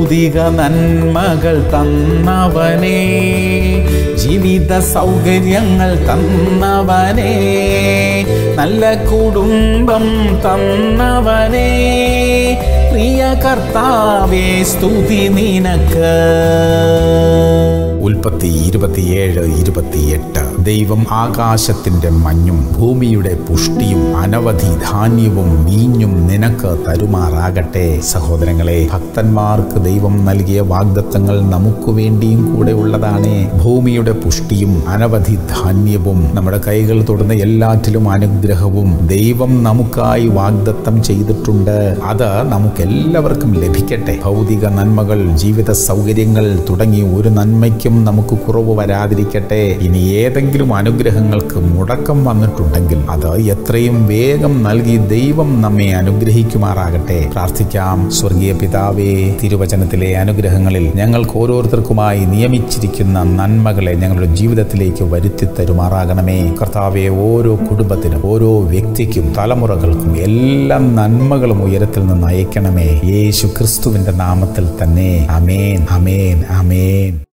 ഭൗതിക നന്മകൾ തന്നവനേ ജീവിത സൗകര്യങ്ങൾ തന്നവനേ നല്ല കുടുംബം തന്നവനേ പ്രിയ കർത്താവേ സ്തുതി നിനക്ക് ഉൽപ്പത്തി ഇരുപത്തിയേഴ് ഇരുപത്തിയെട്ട് ദൈവം ആകാശത്തിന്റെ മഞ്ഞും ഭൂമിയുടെ പുഷ്ടിയും അനവധി ധാന്യവും വീഞ്ഞും നിനക്ക് തരുമാറാകട്ടെ സഹോദരങ്ങളെ ഭക്തന്മാർക്ക് ദൈവം നൽകിയ വാഗ്ദത്തങ്ങൾ നമുക്ക് വേണ്ടിയും കൂടെ ഉള്ളതാണ് ഭൂമിയുടെ പുഷ്ടിയും അനവധി ധാന്യവും നമ്മുടെ കൈകൾ തൊടുന്ന എല്ലാറ്റിലും അനുഗ്രഹവും ദൈവം നമുക്കായി വാഗ്ദത്തം ചെയ്തിട്ടുണ്ട് അത് നമുക്കെല്ലാവർക്കും ലഭിക്കട്ടെ ഭൗതിക നന്മകൾ ജീവിത സൗകര്യങ്ങൾ തുടങ്ങി ഒരു നന്മയ്ക്കും നമുക്ക് കുറവ് വരാതിരിക്കട്ടെ ഇനി ഏതെങ്കിലും അനുഗ്രഹങ്ങൾക്ക് മുടക്കം വന്നിട്ടുണ്ടെങ്കിൽ അത് എത്രയും വേഗം നൽകി ദൈവം നമ്മെ അനുഗ്രഹിക്കുമാറാകട്ടെ പ്രാർത്ഥിക്കാം സ്വർഗീയ പിതാവേ തിരുവചനത്തിലെ അനുഗ്രഹങ്ങളിൽ ഞങ്ങൾക്ക് ഓരോരുത്തർക്കുമായി നിയമിച്ചിരിക്കുന്ന നന്മകളെ ഞങ്ങളുടെ ജീവിതത്തിലേക്ക് വരുത്തി തരുമാറാകണമേ കർത്താവെ ഓരോ കുടുംബത്തിനും ഓരോ വ്യക്തിക്കും തലമുറകൾക്കും എല്ലാ നന്മകളും ഉയരത്തിൽ നിന്ന് അയക്കണമേ യേശു ക്രിസ്തുവിന്റെ നാമത്തിൽ തന്നെ അമേൻ അമേൻ അമേൻ